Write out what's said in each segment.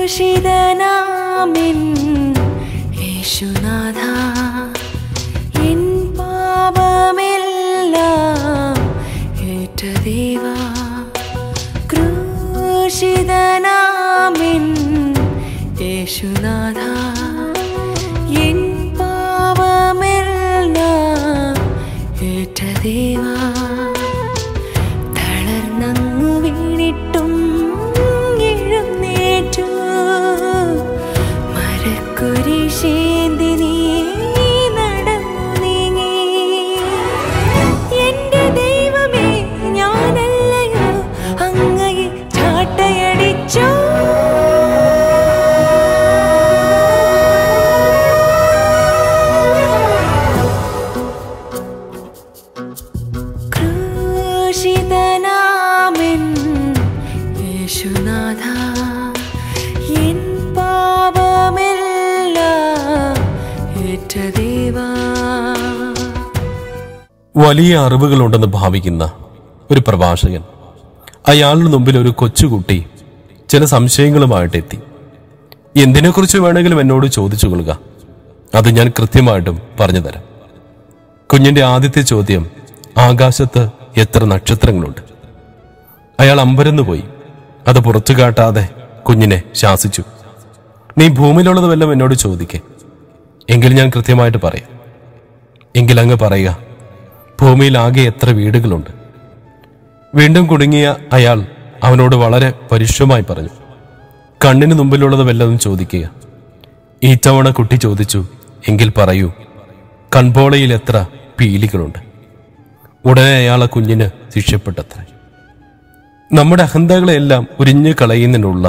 ക്രൂശിതനാമിൻ യേശുനാഥ എൻ പാപമെല്ലാം ഏറ്റ ദേവാ ക്രൂശിതനാമിൻ യേശുനാഥ എൻ പാപമെല്ലാം ഏറ്റ ദേവാ തളർന്നങ്ങു വീണിട്ടും എഴുന്നേറ്റു മരക്കുരിശേന്തി നീ നടന്നു നീങ്ങി എന്റെ ദൈവമേ ഞാനല്ലയോ അങ്ങയെ ചാട്ടയടിച്ചോ ക്രൂശിതനാമിൻ യേശുനാഥ എൻ പാപമെല്ലാം ഏറ്റ ദേവാ വലിയ അറിവുകളുണ്ടെന്ന് ഭാവിക്കുന്ന ഒരു പ്രഭാഷകൻ അയാളുടെ മുമ്പിൽ ഒരു കൊച്ചുകുട്ടി ചില സംശയങ്ങളുമായിട്ട് എത്തി എന്തിനെക്കുറിച്ച് വേണമെങ്കിലും എന്നോട് ചോദിച്ചു കൊള്ളുക അത് ഞാൻ കൃത്യമായിട്ടും പറഞ്ഞു തരാം കുഞ്ഞിന്റെ ആദ്യത്തെ ചോദ്യം ആകാശത്ത് എത്ര നക്ഷത്രങ്ങളുണ്ട് അയാൾ അമ്പരന്നു പോയി അത് പുറത്തു കാട്ടാതെ കുഞ്ഞിനെ ശാസിച്ചു നീ ഭൂമിയിലുള്ളത് വല്ലതും എന്നോട് ചോദിക്കേ എങ്കിൽ ഞാൻ കൃത്യമായിട്ട് പറയാം എങ്കിൽ അങ്ങ് പറയുക ഭൂമിയിൽ ആകെ എത്ര വീടുകളുണ്ട് വീണ്ടും കുടുങ്ങിയ അയാൾ അവനോട് വളരെ പരുഷമായി പറഞ്ഞു കണ്ണിന് മുമ്പിലുള്ളത് വല്ലതും ചോദിക്കുക ഈ തവണ കുട്ടി ചോദിച്ചു എങ്കിൽ പറയൂ കൺപോളയിൽ എത്ര പീലികളുണ്ട് ഉടനെ അയാളെ കുഞ്ഞിന് ശിക്ഷപ്പെട്ടത്ര നമ്മുടെ അഹന്തകളെല്ലാം ഉരിഞ്ഞു കളയുന്നതിനുള്ള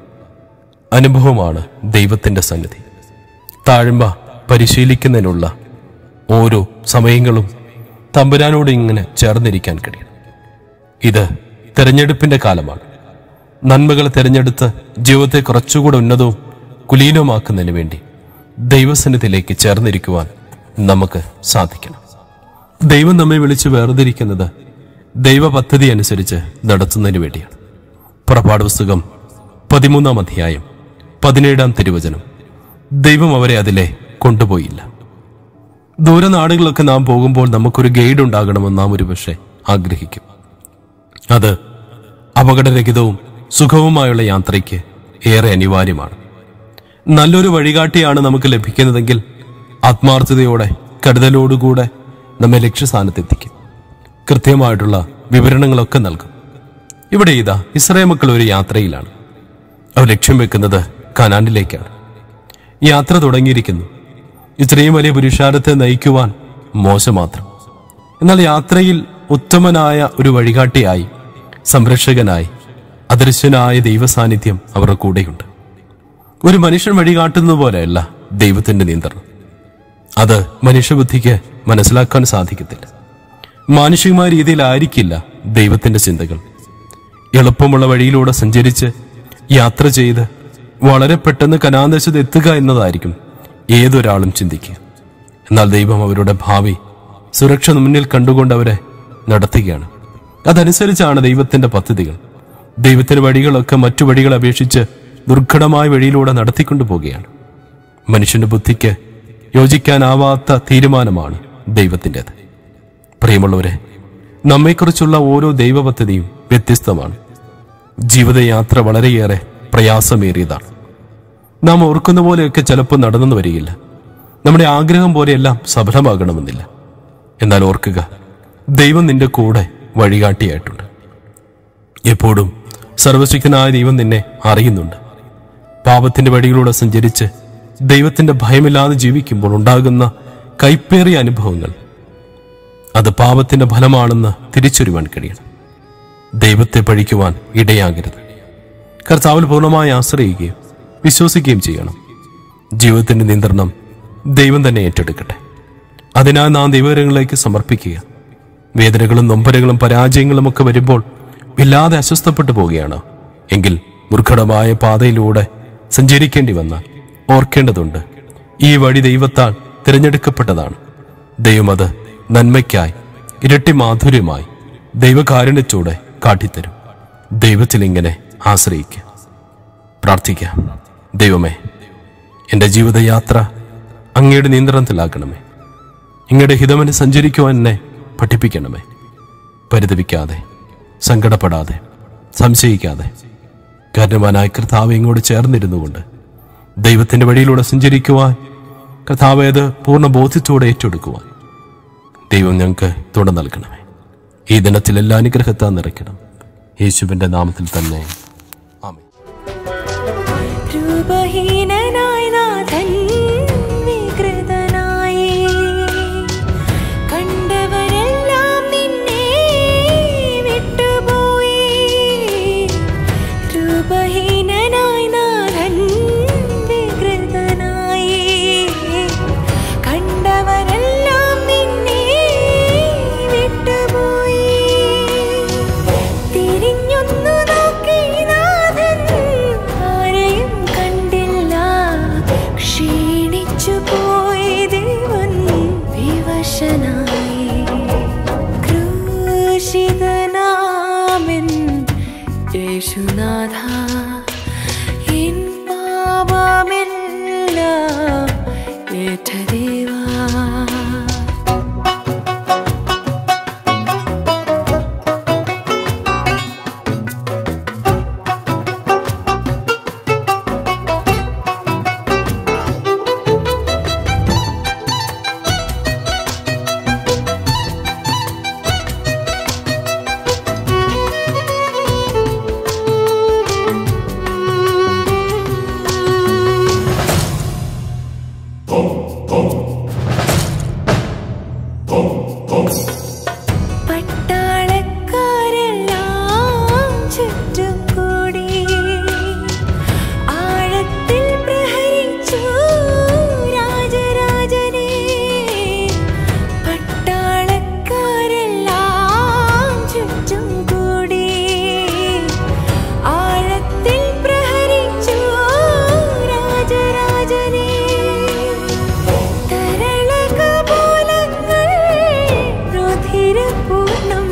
അനുഭവമാണ് ദൈവത്തിന്റെ സന്നിധി താഴ്മ പരിശീലിക്കുന്നതിനുള്ള ഓരോ സമയങ്ങളും തമ്പുരാനോട് ഇങ്ങനെ ചേർന്നിരിക്കാൻ കഴിയണം ഇത് തെരഞ്ഞെടുപ്പിന്റെ കാലമാണ് നന്മകൾ തിരഞ്ഞെടുത്ത് ജീവിതത്തെ കുറച്ചുകൂടെ ഉന്നതവും കുലീനവുമാക്കുന്നതിന് വേണ്ടി ദൈവസന്നിധിയിലേക്ക് ചേർന്നിരിക്കുവാൻ നമുക്ക് സാധിക്കണം ദൈവം നമ്മെ വിളിച്ച് വേർതിരിക്കുന്നത് ദൈവ പദ്ധതി അനുസരിച്ച് നടത്തുന്നതിന് വേണ്ടിയാണ് പുറപ്പാട് പുസ്തകം പതിമൂന്നാം അധ്യായം പതിനേഴാം തിരുവചനം ദൈവം അവരെ അതിലെ കൊണ്ടുപോയില്ല ദൂരനാടുകളൊക്കെ നാം പോകുമ്പോൾ നമുക്കൊരു ഗൈഡ് ഉണ്ടാകണമെന്ന് നാം ഒരുപക്ഷെ ആഗ്രഹിക്കും അത് അപകടരഹിതവും സുഖവുമായുള്ള യാത്രയ്ക്ക് ഏറെ അനിവാര്യമാണ് നല്ലൊരു വഴികാട്ടിയാണ് നമുക്ക് ലഭിക്കുന്നതെങ്കിൽ ആത്മാർത്ഥതയോടെ കരുതലോടുകൂടെ നമ്മെ ലക്ഷ്യസ്ഥാനത്തെത്തിക്കും കൃത്യമായിട്ടുള്ള വിവരണങ്ങളൊക്കെ നൽകും ഇവിടെ ഇതാ ഇസ്രായേൽ മക്കൾ ഒരു യാത്രയിലാണ് അവർ ലക്ഷ്യം വെക്കുന്നത് കനാനിലേക്കാണ് യാത്ര തുടങ്ങിയിരിക്കുന്നു ഇത്രയും വലിയ പുരുഷാരത്തെ നയിക്കുവാൻ മോശം മാത്രം എന്നാൽ യാത്രയിൽ ഉത്തമനായ ഒരു വഴികാട്ടിയായി സംരക്ഷകനായി അദൃശ്യനായ ദൈവസാന്നിധ്യം അവരുടെ കൂടെയുണ്ട് ഒരു മനുഷ്യൻ വഴികാട്ടുന്നത് പോലെയല്ല ദൈവത്തിന്റെ നിയന്ത്രണം അത് മനുഷ്യബുദ്ധിക്ക് മനസ്സിലാക്കാൻ സാധിക്കത്തില്ല മാനുഷികമായ രീതിയിലായിരിക്കില്ല ദൈവത്തിന്റെ ചിന്തകൾ എളുപ്പമുള്ള വഴിയിലൂടെ സഞ്ചരിച്ച് യാത്ര ചെയ്ത് വളരെ പെട്ടെന്ന് കനാന്തശത്ത് എത്തുക എന്നതായിരിക്കും ഏതൊരാളും ചിന്തിക്കുക എന്നാൽ ദൈവം അവരുടെ ഭാവി സുരക്ഷ മുന്നിൽ കണ്ടുകൊണ്ട് അവരെ നടത്തുകയാണ് അതനുസരിച്ചാണ് ദൈവത്തിന്റെ പദ്ധതികൾ ദൈവത്തിന്റെ വഴികളൊക്കെ മറ്റു വഴികളെ അപേക്ഷിച്ച് ദുർഘടമായ വഴിയിലൂടെ നടത്തിക്കൊണ്ടു പോവുകയാണ് മനുഷ്യന്റെ ബുദ്ധിക്ക് യോജിക്കാനാവാത്ത തീരുമാനമാണ് ദൈവത്തിൻ്റെത് പ്രിയമുള്ളവരെ നമ്മെക്കുറിച്ചുള്ള ഓരോ ദൈവ പദ്ധതിയും വ്യത്യസ്തമാണ് ജീവിതയാത്ര വളരെയേറെ പ്രയാസമേറിയതാണ് നാം ഓർക്കുന്ന പോലെയൊക്കെ ചിലപ്പോൾ നടന്നു വരികയില്ല നമ്മുടെ ആഗ്രഹം പോലെയെല്ലാം സഫലമാകണമെന്നില്ല എന്നാൽ ഓർക്കുക ദൈവം നിന്റെ കൂടെ വഴികാട്ടിയായിട്ടുണ്ട് എപ്പോഴും സർവശക്തനായ ദൈവം നിന്നെ അറിയുന്നുണ്ട് പാപത്തിന്റെ വഴിയിലൂടെ സഞ്ചരിച്ച് ദൈവത്തിന്റെ ഭയമില്ലാതെ ജീവിക്കുമ്പോൾ ഉണ്ടാകുന്ന കൈപ്പേറിയ അനുഭവങ്ങൾ അത് പാപത്തിന്റെ ഫലമാണെന്ന് തിരിച്ചറിയുവാൻ കഴിയണം ദൈവത്തെ പഴിക്കുവാൻ ഇടയാകരുത് കർത്താവിൽ പൂർണ്ണമായി ആശ്രയിക്കുകയും വിശ്വസിക്കുകയും ചെയ്യണം ജീവിതത്തിന്റെ നിയന്ത്രണം ദൈവം തന്നെ ഏറ്റെടുക്കട്ടെ അതിനാൽ നാം ദൈവകരങ്ങളിലേക്ക് സമർപ്പിക്കുക വേദനകളും നൊമ്പരങ്ങളും പരാജയങ്ങളും ഒക്കെ വരുമ്പോൾ ഇല്ലാതെ അസ്വസ്ഥപ്പെട്ടു പോവുകയാണ് എങ്കിൽ ദുർഘടമായ പാതയിലൂടെ സഞ്ചരിക്കേണ്ടി വന്നാൽ ഓർക്കേണ്ടതുണ്ട് ഈ വഴി ദൈവത്താൽ തിരഞ്ഞെടുക്കപ്പെട്ടതാണ് ദൈവം അത് നന്മയ്ക്കായി ഇരട്ടി മാധുര്യമായി ദൈവകാരുണ്യത്തോടെ കാട്ടിത്തരും ദൈവത്തിൽ ഇങ്ങനെ ആശ്രയിക്കുക പ്രാർത്ഥിക്കാം ദൈവമേ എൻ്റെ ജീവിതയാത്ര അങ്ങയുടെ നിയന്ത്രണത്തിലാക്കണമേ അങ്ങയുടെ ഹിതമന് സഞ്ചരിക്കുവാൻ എന്നെ പഠിപ്പിക്കണമേ പരിതപിക്കാതെ സങ്കടപ്പെടാതെ സംശയിക്കാതെ കാരണവാനായ കർത്താവ് ഇങ്ങോട്ട് ചേർന്നിരുന്നു കൊണ്ട് ദൈവത്തിന്റെ വഴിയിലൂടെ സഞ്ചരിക്കുവാൻ കർത്താവ് അത് പൂർണ്ണ ബോധ്യത്തോടെ ഏറ്റെടുക്കുവാൻ ദൈവം ഞങ്ങൾക്ക് തുണ നൽകണമേ ഈ ദിനത്തിൽ എല്ലാ അനുഗ്രഹത്താൽ നിറയ്ക്കണം യേശുവിന്റെ നാമത്തിൽ തന്നെ ആമേൻ രൂപഹീനനായി നാഥൻ വികൃതനായി കണ്ടവരെല്ലാം നിന്നെ വിട്ടുപോയി രൂപഹീനനായി നാഥൻ വികൃതനായി കണ്ടവരെല്ലാം നിന്നെ വിട്ടുപോയി തിരിഞ്ഞൊന്നു നോക്കി നാഥൻ ആരെയും കണ്ടില്ല ക്ഷീണിച്ചു പോയി ദേവൻ വിവശനായി ക്രൂശിതനാമൻ യേശുനാഥ എൻ പാപമെല്ലാം ഏറ്റ ദേവാ പട്ടാളക്കാരെല്ലാം ചുറ്റും കൂടി ആഴത്തിൽ പ്രഹരിച്ചു രാജരാജനെ പട്ടാളക്കാരെല്ലാം ചുറ്റും കൂടി ആഴത്തിൽ പ്രഹരിച്ചു രാജരാജനെ തരളകപോലങ്ങൾ രുധിരപൂർണം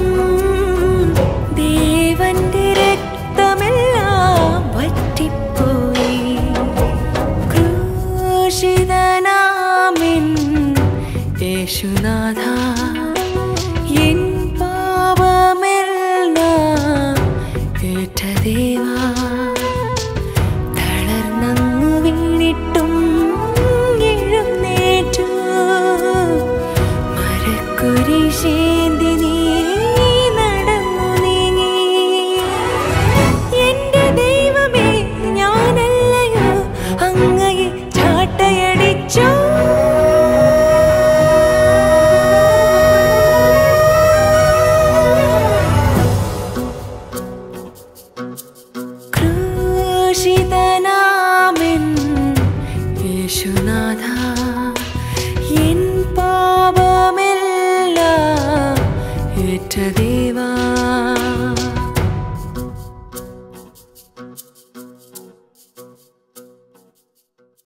ദേവന്റെ രക്തമെല്ലാം വറ്റിപ്പോയി ക്രൂശിതനാമിൻ യേശുനാഥ എൻ പാപമെല്ലാം ഏറ്റ ദേവാ തളർന്നങ്ങു വീണിട്ടും എഴുന്നേറ്റു മരക്കുരിശേന്തി നീ നടന്നു നീങ്ങി എന്റെ ദൈവമേ ഞാനല്ലയോ അങ്ങയെ ചാട്ടയടിച്ചോ ക്രൂശിതനാമൻ യേശുനാഥ എൻ പാപമെല്ലാം ഏറ്റതേ